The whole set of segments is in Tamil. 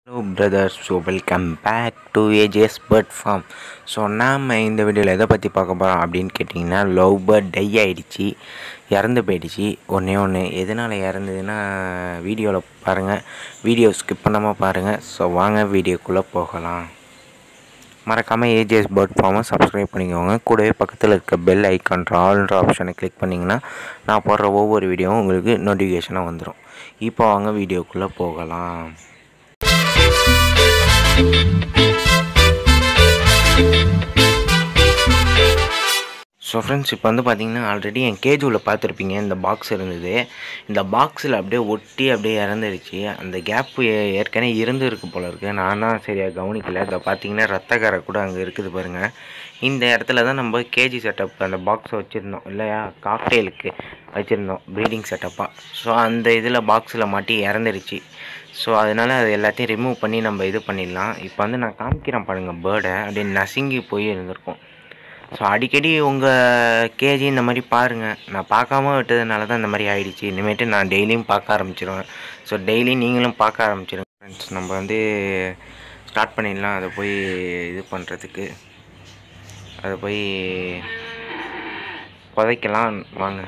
hello brothers so welcome back to AJ's bird farm so நாம் இந்த வீடியோவில் எதை பற்றி பார்க்க போகிறோம் அப்படின்னு கேட்டிங்கன்னா லவ் பேர்ட் டை ஆகிடுச்சு இறந்து போயிடுச்சு ஒன்றே ஒன்று எதனால் இறந்ததுன்னா வீடியோவில் பாருங்கள் வீடியோ ஸ்கிப் பண்ணாமல் பாருங்கள் ஸோ வாங்க வீடியோக்குள்ளே போகலாம் மறக்காமல் ஏஜிஎஸ் பேர்ட் ஃபார்மை சப்ஸ்கிரைப் பண்ணிக்கோங்க கூடவே பக்கத்தில் இருக்க பெல் ஐக்கான்ற ஆல்ன்ற ஆப்ஷனை கிளிக் பண்ணிங்கன்னா நான் போடுற ஒவ்வொரு வீடியோவும் உங்களுக்கு நோட்டிஃபிகேஷனாக வந்துடும் இப்போ வாங்க வீடியோக்குள்ளே போகலாம் ஸோ ஃப்ரெண்ட்ஸ் இப்போ வந்து பார்த்தீங்கன்னா ஆல்ரெடி என் கேஜுவில் பார்த்துருப்பீங்க இந்த பாக்ஸ் இருந்தது இந்த பாக்ஸில் அப்படியே ஒட்டி அப்படியே இறந்துருச்சு அந்த கேப்பு ஏற்கனவே இருந்து இருக்கு போல இருக்குது நான் தான் சரியாக கவனிக்கல இதை பார்த்தீங்கன்னா ரத்தக்கரை கூட அங்கே இருக்குது பாருங்கள் இந்த இடத்துல தான் நம்ம கேஜி செட்டப் அந்த பாக்ஸை வச்சுருந்தோம் இல்லையா காக்டெயிலுக்கு வச்சுருந்தோம் ப்ரீடிங் செட்டப்பாக ஸோ அந்த இதில் பாக்ஸில் மாட்டி இறந்துருச்சு ஸோ அதனால் அது எல்லாத்தையும் ரிமூவ் பண்ணி நம்ம இது பண்ணிடலாம் இப்போ வந்து நான் காமிக்கிறேன் பாருங்கள் பேர்டை அப்படியே நசுங்கி போய் இருந்திருக்கும் ஸோ அடிக்கடி உங்கள் கேஜி இந்த மாதிரி பாருங்கள் நான் பார்க்காம விட்டதுனால தான் இந்த மாதிரி ஆயிடுச்சு இனிமேட்டு நான் டெய்லியும் பார்க்க ஆரம்பிச்சிருவேன் ஸோ டெய்லி நீங்களும் பார்க்க ஆரம்பிச்சிருங்க ஃப்ரெண்ட்ஸ் நம்ம வந்து ஸ்டார்ட் பண்ணிடலாம் அதை போய் இது பண்ணுறதுக்கு அதை போய் புதைக்கலாம் வாங்க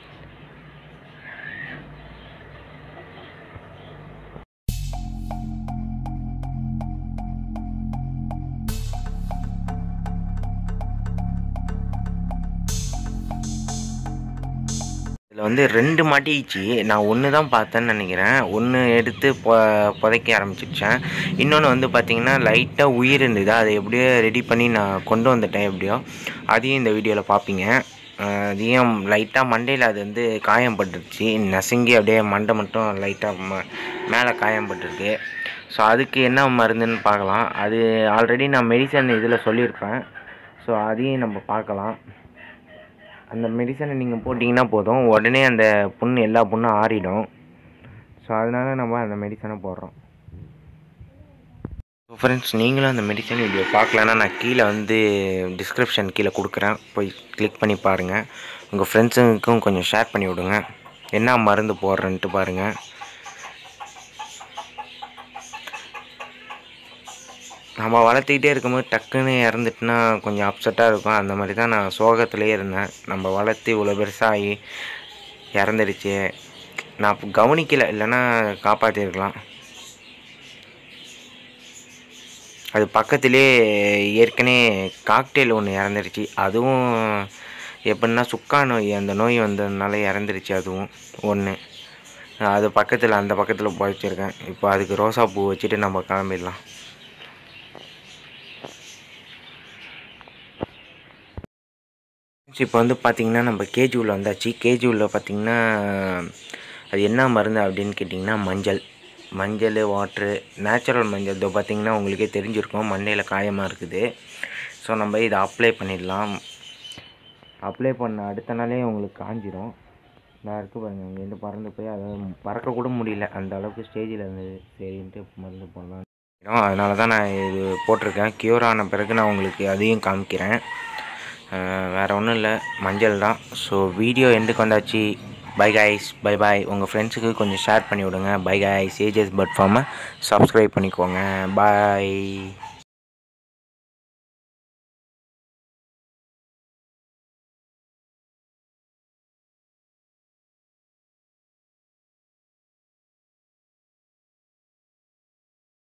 இதில் வந்து ரெண்டு மாட்டிச்சு நான் ஒன்று தான் பார்த்தேன்னு நினைக்கிறேன் ஒன்று எடுத்து பொ புதைக்க ஆரம்பிச்சிடுச்சேன் இன்னொன்று வந்து பார்த்திங்கன்னா லைட்டாக உயிர் இருந்தது அதை எப்படியோ ரெடி பண்ணி நான் கொண்டு வந்துட்டேன் எப்படியோ அதையும் இந்த வீடியோவில் பார்ப்பீங்க அதையும் லைட்டாக மண்டையில் அது வந்து காயம் பட்டுருச்சு நசுங்கி அப்படியே மண்டை மட்டும் லைட்டாக ம மேலே காயம் பட்டிருக்கு ஸோ அதுக்கு என்ன மருந்துன்னு பார்க்கலாம் அது ஆல்ரெடி நான் மெடிசன் இதில் சொல்லியிருப்பேன் ஸோ அதையும் நம்ம பார்க்கலாம் அந்த மெடிசனை நீங்கள் போட்டிங்கன்னா போதும் உடனே அந்த புண்ணு எல்லா புண்ணும் ஆறிடும் ஸோ அதனால் நம்ம அந்த மெடிசனை போடுறோம் ஸோ ஃப்ரெண்ட்ஸ் நீங்களும் அந்த மெடிசன் வீடியோ பார்க்கலன்னா நான் கீழே வந்து டிஸ்கிரிப்ஷன் கீழே கொடுக்குறேன் போய் கிளிக் பண்ணி பாருங்கள் உங்கள் ஃப்ரெண்ட்ஸுங்களுக்கும் கொஞ்சம் ஷேர் பண்ணி விடுங்க என்ன மருந்து போடுறேன்ட்டு பாருங்கள் நம்ம வளர்த்துக்கிட்டே இருக்கும்போது டக்குன்னு இறந்துட்டுனா கொஞ்சம் அப்செட்டாக இருக்கும் அந்த மாதிரி தான் நான் சோகத்துலேயே இருந்தேன் நம்ம வளர்த்து இவ்வளோ பெருசாகி இறந்துடுச்சு நான் கவனிக்கலை இல்லைன்னா காப்பாற்றிருக்கலாம் அது பக்கத்துலேயே ஏற்கனவே காக்டெயில் ஒன்று இறந்துருச்சு அதுவும் எப்படின்னா சுக்கா நோய் அந்த நோய் வந்ததுனால இறந்துருச்சு அதுவும் ஒன்று அது பக்கத்தில் அந்த பக்கத்தில் புதைச்சிருக்கேன் இப்போ அதுக்கு ரோசா பூ வச்சுட்டு நம்ம கிளம்பிடலாம் இப்போ வந்து பார்த்திங்கன்னா நம்ம கேஜி உள்ள வந்தாச்சு கேஜி உள்ள பார்த்திங்கன்னா அது என்ன மருந்து அப்படின்னு கேட்டிங்கன்னா மஞ்சள் மஞ்சள் வாட்ரு நேச்சுரல் மஞ்சள் இதோ பார்த்திங்கன்னா உங்களுக்கே தெரிஞ்சிருக்கும் மண்டையில் காயமாக இருக்குது ஸோ நம்ம இதை அப்ளை பண்ணிடலாம் அப்ளை பண்ண அடுத்த நாளே உங்களுக்கு காஞ்சிரும் நான் இருக்கு பாருங்கள் இங்கேருந்து பறந்து போய் அதை பறக்கக்கூட முடியல அந்த அளவுக்கு ஸ்டேஜில் இருந்தது சரின்ட்டு மருந்து போடலாம் அதனால தான் நான் இது போட்டிருக்கேன் க்யூர் ஆன பிறகு நான் உங்களுக்கு அதையும் காமிக்கிறேன் வேறு ஒன்றும் இல்லை மஞ்சள் தான் ஸோ வீடியோ எண்டுக்கு வந்தாச்சு பை காய்ஸ் பை பாய் உங்கள் ஃப்ரெண்ட்ஸுக்கு கொஞ்சம் ஷேர் பண்ணி விடுங்க பை காய்ஸ் ஏஜஸ் பட் ஃபார்மை சப்ஸ்கிரைப் பண்ணிக்கோங்க பாய்